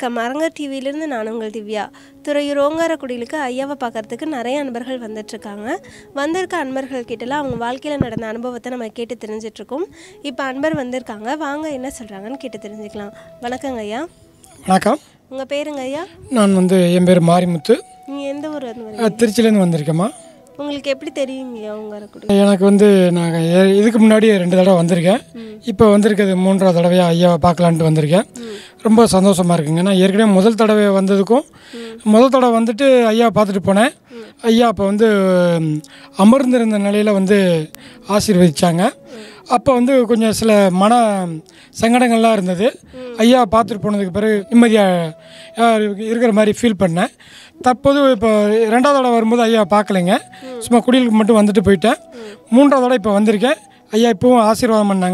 வணக்கம் அரங்கர் டிவியிலேருந்து நான் உங்கள் திவ்யா துறையூர் ஓங்காரக்குடியிலுக்கு ஐயாவை பார்க்கறதுக்கு நிறைய அன்பர்கள் வந்துட்டுருக்காங்க வந்திருக்க அன்பர்கள் கிட்டலாம் அவங்க வாழ்க்கையில் நடந்த அனுபவத்தை நம்ம கேட்டு தெரிஞ்சிட்ருக்கோம் இப்போ அன்பர் வந்திருக்காங்க வாங்க என்ன சொல்கிறாங்கன்னு கேட்டு தெரிஞ்சுக்கலாம் வணக்கங்க ஐயா வணக்கம் உங்கள் பேருங்க ஐயா நான் வந்து என் பேர் மாரிமுத்து நீங்கள் எந்த ஊர் வந்து அஹ், திருச்சியிலேருந்து வந்திருக்கேம்மா உங்களுக்கு எப்படி தெரியுங்க ஐயா ஓங்காரக்குடி எனக்கு வந்து நான் ஏ- இதுக்கு முன்னாடி ரெண்டு தடவை வந்திருக்கேன் இப்போ வந்திருக்கிறது மூன்றாவது தடவையாக ஐயாவை பார்க்கலான்ட்டு வந்திருக்கேன் ரொம்ப சந்தோஷமாக இருக்குங்க நான் ஏற்கனவே முதல் தடவை வந்ததுக்கும் முதல் தடவை வந்துட்டு ஐயாவை பார்த்துட்டு போனேன் ஐயா அப்போ வந்து ம், அமர்ந்திருந்த நிலையில் வந்து ஆசீர்வதிச்சாங்க அப்போ வந்து கொஞ்சம் சில மன சங்கடங்கள்லாம் இருந்தது ஐயா பார்த்துட்டு போனதுக்கு பிறகு நிம்மதியாக இருக்கிற மாதிரி ஃபீல் பண்ணேன் தற்போது இப்போ ரெண்டாவது தடவை வரும்போது ஐயா பார்க்கலைங்க சும்மா குடிலுக்கு மட்டும் வந்துட்டு போயிட்டேன் மூன்றாவது தடவை இப்போ வந்திருக்கேன் ஐயா இப்போவும் ஆசீர்வாதம் பண்ணாங்க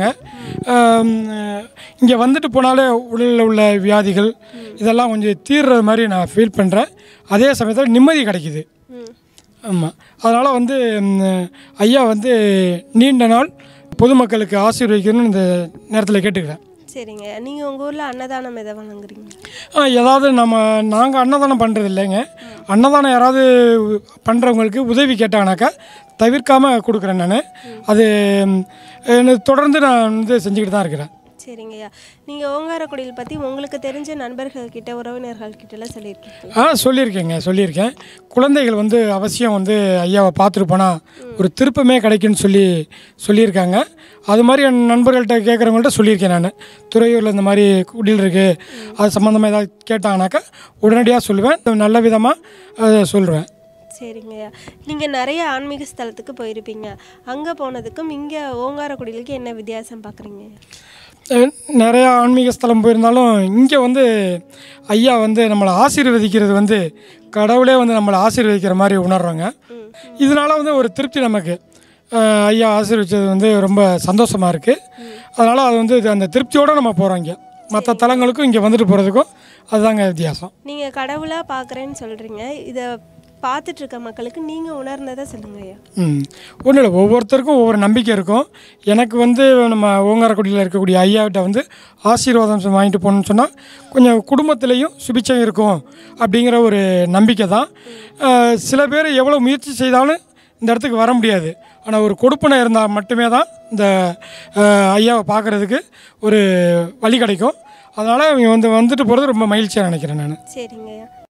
இங்கே வந்துட்டு போனாலே உடலில் உள்ள வியாதிகள் இதெல்லாம் கொஞ்சம் தீர்றது மாதிரி நான் ஃபீல் பண்ணுறேன் அதே சமயத்தில் நிம்மதி கிடைக்குது ம் ஆமாம் அதனால் வந்து ம், ஐயா வந்து நீண்ட நாள் பொதுமக்களுக்கு ஆசீர்வதிக்கணும்னு இந்த நேரத்தில் கேட்டுக்கிறேன் சரிங்க நீங்கள் உங்கள் ஊரில் அன்னதானம் எதை வழங்குறீங்க ஆ, ஏதாவது நம்ம நாங்கள் அன்னதானம் பண்ணுறது இல்லைங்க அன்னதானம் யாராவது பண்ணுறவங்களுக்கு உதவி கேட்டாங்கனாக்கா தவிர்க்காமல் கொடுக்குறேன் நான் அது ம், எனக்கு தொடர்ந்து நான் வந்து செஞ்சுக்கிட்டு தான் இருக்கிறேன் சரிங்க ஐயா நீங்கள் ஓங்காரக்குடியில் பற்றி உங்களுக்கு தெரிஞ்ச நண்பர்கள் கிட்ட உறவினர்கள் கிட்டலாம் சொல்லியிருக்கீங்க ஆ சொல்லியிருக்கேங்க சொல்லியிருக்கேன் குழந்தைகள் வந்து அவசியம் வந்து ஐயாவை பார்த்துட்டு போனால் ஒரு திருப்பமே கிடைக்குன்னு சொல்லி சொல்லியிருக்காங்க அது மாதிரி என் நண்பர்கள்ட்ட கேட்குறவங்கள்ட்ட சொல்லியிருக்கேன் நான் துறையூரில் இந்த மாதிரி குடில் இருக்குது அது சம்மந்தமாக ஏதாவது கேட்டாங்கனாக்கா உடனடியாக சொல்லுவேன் நல்ல விதமாக சொல்லுவேன் சரிங்கய்யா நீங்கள் நிறைய ஆன்மீக ஸ்தலத்துக்கு போயிருப்பீங்க அங்கே போனதுக்கும் இங்கே ஓங்காரக்குடியிலுக்கு என்ன வித்தியாசம் பார்க்குறீங்க அஹ் நிறையா ஆன்மீக ஸ்தலம் போயிருந்தாலும் இங்கே வந்து ஐயா வந்து நம்மளை ஆசீர்வதிக்கிறது வந்து கடவுளே வந்து நம்மளை ஆசீர்வதிக்கிற மாதிரி உணர்றாங்க இதனால் வந்து ஒரு திருப்தி நமக்கு அஹ் ஐயா ஆசீர்வதிச்சது வந்து ரொம்ப சந்தோஷமாக இருக்குது அதனால் அது வந்து இது அந்த திருப்தியோடு நம்ம போகிறோம் இங்கே மற்ற தலங்களுக்கும் இங்கே வந்துட்டு போகிறதுக்கும் அதுதாங்க வித்தியாசம் நீங்கள் கடவுளாக பார்க்குறேன்னு சொல்கிறீங்க இதை பார்த்துட்டு இருக்க மக்களுக்கு நீங்கள் உணர்ந்ததை சொல்லுங்க ஐயா ம் ஒன்றும் இல்லை ஒவ்வொருத்தருக்கும் ஒவ்வொரு நம்பிக்கை இருக்கும் எனக்கு வந்து நம்ம ஓங்காரக்குடியில் இருக்கக்கூடிய ஐயாவிட்ட வந்து ஆசீர்வாதம் வாங்கிட்டு போகணும்னு சொன்னால் கொஞ்சம் குடும்பத்திலையும் சுபிச்சம் இருக்கும் அப்படிங்கிற ஒரு நம்பிக்கை தான் அஹ், சில பேர் எவ்வளோ முயற்சி செய்தாலும் இந்த இடத்துக்கு வர முடியாது ஆனால் ஒரு கொடுப்பனை இருந்தால் மட்டுமே தான் இந்த அஹ், ஐயாவை பார்க்குறதுக்கு ஒரு வழி கிடைக்கும் அதனால் இவங்க வந்து வந்துட்டு போகிறது ரொம்ப மகிழ்ச்சியாக நினைக்கிறேன் நான் சரிங்க ஐயா